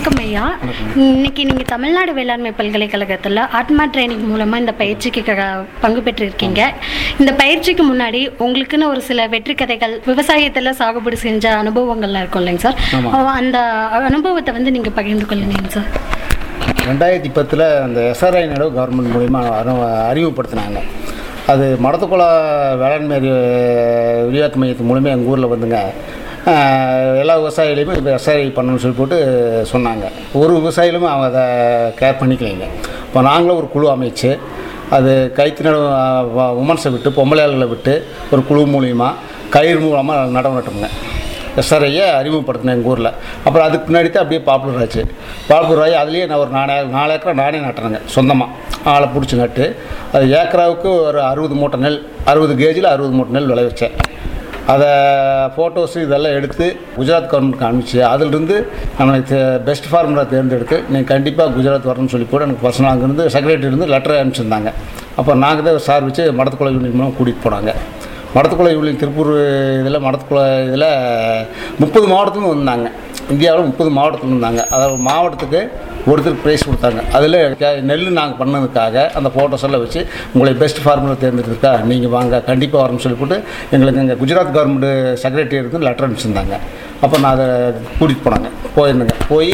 வணக்கம் ஐயா இன்னைக்கு நீங்கள் தமிழ்நாடு வேளாண்மை பல்கலைக்கழகத்தில் ஆத்மா ட்ரைனிங் மூலமாக இந்த பயிற்சிக்கு க- பங்கு பெற்றிருக்கீங்க இந்த பயிற்சிக்கு முன்னாடி உங்களுக்குன்னு ஒரு சில வெற்றி கதைகள் விவசாயத்தில் சாகுபடி செஞ்ச அனுபவங்கள்லாம் இருக்கும் இல்லைங்க சார் ஆமா. அஹ் அந்த அனுபவத்தை வந்து நீங்கள் பகிர்ந்து கொள்ளுங்க சார் ரெண்டாயிரத்தி பத்தில் அந்த எஸ்ஆர்ஐ நடுவு கவர்மெண்ட் மூலிமா அறி- அறிமுகப்படுத்தினாங்க அது மடத்துக்குள வேளாண்மை அறி- விரிவாக்க மையத்து மூலமே எங்கள் ஊரில் வந்துங்க ஆஹ், எல்லா விவசாயிகளையுமே இப்போ எஸ்ஆர்ஐ பண்ணணும்னு சொல்லி போட்டு சொன்னாங்க ஒரு விவசாயிகளும் அவங்க அதை கேர் பண்ணிக்கலைங்க இப்போ நாங்களும் ஒரு குழு அமைச்சு அது கைத்து நட உமன்ஸை விட்டு பொம்பளையாளர்களை விட்டு ஒரு குழு மூலிமா கயிறு மூலமாக நடவு நட்டோம்ங்க எஸ்ஆர்ஐயை அறிமுகப்படுத்தினேன் எங்கள் ஊரில் அப்புறம் அதுக்கு பின்னாடி தான் அப்படியே பாப்புலர் ஆச்சு பாப்புலர் ஆகி அதுலேயே நான் ஒரு நானே நாலு ஏக்கரா நானே நட்டுறேங்க சொந்தமாக ஆளை பிடிச்சி நட்டு அது ஏக்கராவுக்கு ஒரு அறுபது மூட்டை நெல் அறுபது கேஜில் அறுபது மூட்டை நெல் விளைவிச்சேன் அதை ஃபோட்டோஸ் இதெல்லாம் எடுத்து குஜராத் கவர்மெண்ட்க்கு அனுப்பிச்சு அதிலிருந்து நம்மளுக்கு பெஸ்ட் ஃபார்முலா தேர்ந்தெடுத்து நீங்கள் கண்டிப்பாக குஜராத் வரணும்னு சொல்லி கூட எனக்கு பர்சனல் அங்கேருந்து செக்ரட்டரி இருந்து லெட்டர் அனுப்பிச்சிருந்தாங்க அப்போ நாங்கள் தான் சார் வச்சு மடத்துக்குள்ள யூனிட் மூலம் கூட்டிகிட்டு போனாங்க மடத்துக்குள யூனியன் திருப்பூர் இதில் மடத்துக்குள இதில் முப்பது மாவட்டத்துலேருந்து வந்தாங்க இந்தியாவில் முப்பது மாவட்டத்தில் இருந்தாங்க அதாவது மாவட்டத்துக்கு ஒருத்தருக்கு ப்ரைஸ் கொடுத்தாங்க அதில் நெல் நாங்கள் பண்ணதுக்காக அந்த ஃபோட்டோஸ் எல்லாம் வச்சு உங்களை பெஸ்ட் ஃபார்முலா தேர்ந்தெடுத்துருக்கா நீங்கள் வாங்க கண்டிப்பாக வரணும்னு சொல்லி போட்டு எங்களுக்கு இங்கே குஜராத் கவர்மெண்ட் செக்ரட்டரி இருந்து லெட்டர் அனுப்பிச்சிருந்தாங்க அப்போ நான் அதை கூட்டிகிட்டு போனாங்க போயிருந்தேங்க போய்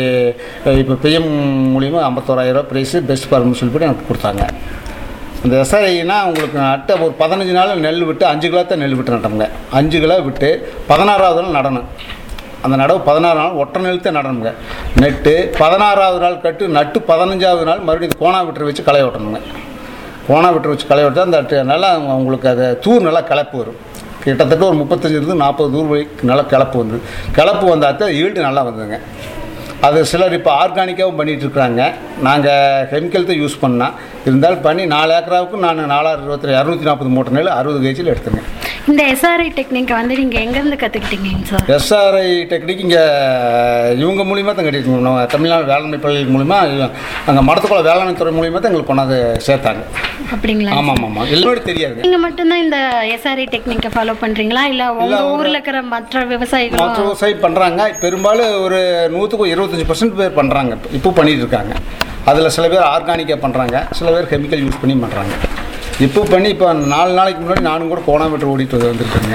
இப்போ பிஎம் மூலியமாக ஐம்பத்தோராயிரம் ப்ரைஸு பெஸ்ட் ஃபார்முன்னு சொல்லி போட்டு எனக்கு கொடுத்தாங்க இந்த எஸ்ஐனா உங்களுக்கு நட்ட ஒரு பதினஞ்சு நாள் நெல் விட்டு அஞ்சு கிலோ தான் நெல் விட்டு நட்டோம்ங்க அஞ்சு கிலோ விட்டு பதினாறாவது நாள் நடணும் அந்த நடவு பதினாறு நாள் ஒற்றை நெல் தான் நடணுங்க நெட்டு பதினாறாவது நாள் கட்டு நட்டு பதினஞ்சாவது நாள் மறுபடியும் கோணா விட்டு வச்சு களை ஓட்டணுங்க கோணா விட்டு வச்சு களை ஓட்டா அந்த ட- நல்லா உங்களுக்கு அது தூர் நல்லா கிளப்பு வரும் கிட்டத்தட்ட ஒரு முப்பத்தஞ்சிலிருந்து நாற்பது தூர் வரைக்கும் நல்லா கிளப்பு வந்து கிளப்பு வந்தால் தான் ஈல்டு நல்லா வந்ததுங்க அது சிலர் இப்போ ஆர்கானிக்காகவும் பண்ணிகிட்டு இருக்கிறாங்க நாங்கள் கெமிக்கல் தான் யூஸ் பண்ணால் இருந்தாலும் பண்ணி நாலு ஏக்கராவுக்கு நான் நாலாயிரம் இருபத்தி இரநூத்தி நாற்பது மூட்டை நெல் அறுபது கேஜியில் எடுத்துங்க இந்த எஸ்ஆர்ஐ டெக்னிக்கை வந்து நீங்கள் எங்கேருந்து கற்றுக்கிட்டீங்க சார் எஸ்ஆர்ஐ டெக்னிக் இங்கே இவங்க மூலிமா தான் கட்டிட்டு நம்ம தமிழ்நாடு வேளாண்மை பள்ளி மூலிமா அங்கே மடத்துக்குள்ள வேளாண்மை துறை மூலிமா தான் எங்களுக்கு கொண்டாந்து சேர்த்தாங்க அப்படிங்களா ஆமாம் ஆமாம் எல்லாரும் தெரியாதுங்க நீங்கள் மட்டும்தான் இந்த எஸ்ஆர்ஐ டெக்னிக்கை ஃபாலோ பண்ணுறீங்களா இல்லை உங்கள் ஊரில் இருக்கிற மற்ற விவசாயிகளும் மற்ற விவசாயம் பண்ணுறாங்க பெரும்பாலும் ஒரு நூற்றுக்கு இருபத்தஞ்சி பர்சன்ட் பேர் பண்ணுறாங்க இப்போ பண்ணிட்டு இருக்காங்க அதில் சில பேர் ஆர்கானிக்காக பண்ணுறாங்க சில பேர் கெமிக்கல் யூஸ் பண்ணி பண்ணுறாங்க இப்போ பண்ணி இப்போ நாலு நாளைக்கு முன்னாடி நானும் கூட கோணாமீட்டர் ஓடிட்டு வந்துருக்கேங்க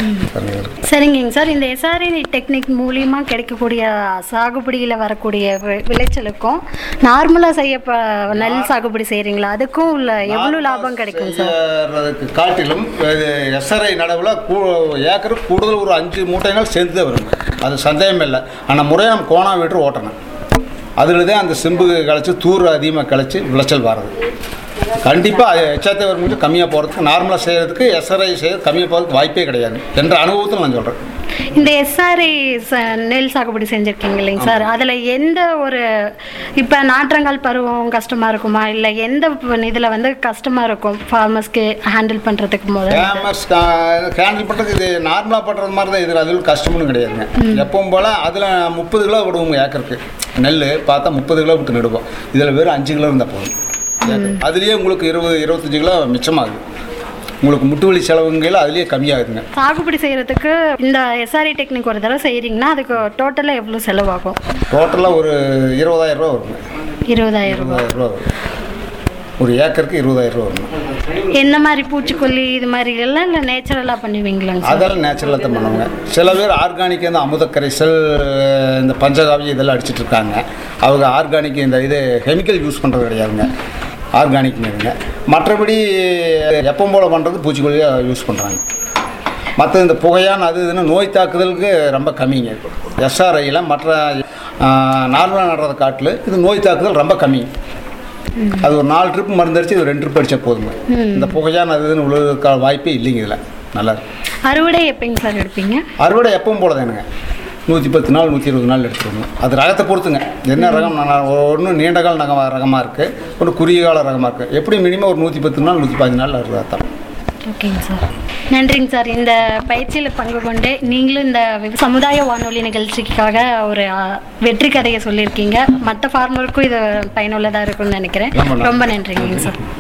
சரிங்க சார் இந்த எஸ்ஆர்ஐ டெக்னிக் மூலியமா கிடைக்கக்கூடிய சாகுபடியில் வரக்கூடிய வி- விளைச்சலுக்கும் நார்மலாக செய்ய ப- நெல் சாகுபடி செய்கிறீங்களா அதுக்கும் உள்ள எவ்வளோ லாபம் கிடைக்கும் சார் செய்யறதுக்கு காட்டிலும் எஸ்ஆர்ஐ நடவில் கூ ஏக்கருக்கு கூடுதல் ஒரு அஞ்சு மூட்டைனால் சேர்ந்து தான் வரும் அது சந்தேகமே இல்லை ஆனால் முறையாக நம்ம கோணா வீட்டு ஓட்டணும் அதில் தான் அந்த செம்பு கழிச்சு தூர் அதிகமாக கழிச்சு விளைச்சல் வர்றது கண்டிப்பாக எச்சாத்தை வரும் கம்மியாக போகிறதுக்கு நார்மலாக செய்கிறதுக்கு எஸ்ஆர்ஐ செய்கிறது கம்மியாக போகிறதுக்கு வாய்ப்பே கிடையாது என்ற அனுபவத்தில் நான் சொல்கிறேன் இந்த எஸ்ஆர்ஐ நெல் சாகுபடி செஞ்சுருக்கீங்க இல்லைங்க சார் அதில் எந்த ஒரு இப்போ நாற்றங்கால் பருவம் கஷ்டமாக இருக்குமா இல்லை எந்த இதில் வந்து கஷ்டமாக இருக்கும் ஃபார்மர்ஸ்க்கு ஹேண்டில் பண்ணுறதுக்கு முதல்ல ஃபேமஸ் ஹேண்டில் பண்ணுறது இது நார்மலாக பண்ணுறது மாதிரி தான் இதில் அதில் கஷ்டமும் கிடையாதுங்க எப்பவும் போல் அதில் முப்பது கிலோ விடுவோங்க ஏக்கருக்கு நெல் பார்த்தா முப்பது கிலோ விட்டு நடுவோம் இதில் வெறும் அஞ்சு கிலோ இருந்தால் போதும் ஏக்கர். அதுலேயே உங்களுக்கு இருபது இருபத்தஞ்சு கிலோ மிச்சமாகுது உங்களுக்கு முட்டு வலி செலவுங்கையில் அதுலேயே கம்மியாகுதுங்க சாகுபடி செய்கிறதுக்கு இந்த எஸ்ஆர்ஐ டெக்னிக் ஒரு தடவை செய்கிறீங்கன்னா அதுக்கு டோட்டலாக எவ்வளோ செலவாகும் டோட்டலாக ஒரு இருபதாயிரம் ரூபா வருங்க இருபதாயிரம் ரூபாய் இருபதாயிரம் ரூபா வரும் ஒரு ஏக்கருக்கு இருபதாயிரம் ரூபா வருங்க என்ன மாதிரி பூச்சிக்கொல்லி இது மாதிரி எல்லாம் இல்லை நேச்சுரலாக பண்ணுவீங்களாங்க சார் அதெல்லாம் நேச்சுரலாக தான் பண்ணுவாங்க சில பேர் ஆர்கானிக் இந்த அமுத கரைசல் இந்த பஞ்சகாவியம் இதெல்லாம் அடிச்சிட்டு இருக்காங்க அவங்க ஆர்கானிக் இந்த இது கெமிக்கல் யூஸ் பண்ணுறது கிடையாதுங்க ஆர்கானிக்னுங்க மற்றபடி எப்பவும் போல் பண்ணுறது பூச்சிக்கொல்லியாக யூஸ் பண்ணுறாங்க மற்ற இந்த புகையான அது இதுன்னு நோய் தாக்குதலுக்கு ரொம்ப கம்மிங்க எஸ்ஆர்ஐயில் மற்ற நார்மலாக நடுறதை காட்டில் இது நோய் தாக்குதல் ரொம்ப கம்மி அது ஒரு நாலு ட்ரிப் மருந்தடிச்சு இது ரெண்டு ட்ரிப் அடிச்சா போதுங்க இந்த புகையான அது இதுன்னு உள்ளதுக்கான வாய்ப்பே இல்லைங்க இதில் நல்லா இருக்கு அறுவடை எப்போங்க சார் எடுப்பீங்க அறுவடை எப்பவும் போல தானுங்க நூற்றி பத்து நாள் நூற்றி இருபது நாள் எடுத்துருவோம் அது ரகத்தை பொறுத்துங்க என்ன ரகம் ஒன்று நீண்ட கால ரகமாக ரகமாக இருக்குது ஒன்று குறுகிய கால ரகமாக இருக்குது எப்படி மினிமம் ஒரு நூற்றி பத்து நாள் நூற்றி பதினஞ்சு நாள் அறுவடை தான் ஓகேங்க சார் நன்றிங்க சார் இந்த பயிற்சியில் பங்கு கொண்டு நீங்களும் இந்த விவ- சமுதாய வானொலி நிகழ்ச்சிக்காக ஒரு ஆ, வெற்றி கதையை சொல்லியிருக்கீங்க மற்ற ஃபார்மருக்கும் இது பயனுள்ளதாக இருக்கும்னு நினைக்கிறேன் ரொம்ப நன்றி. ரொம்ப நன்றிங்க சார்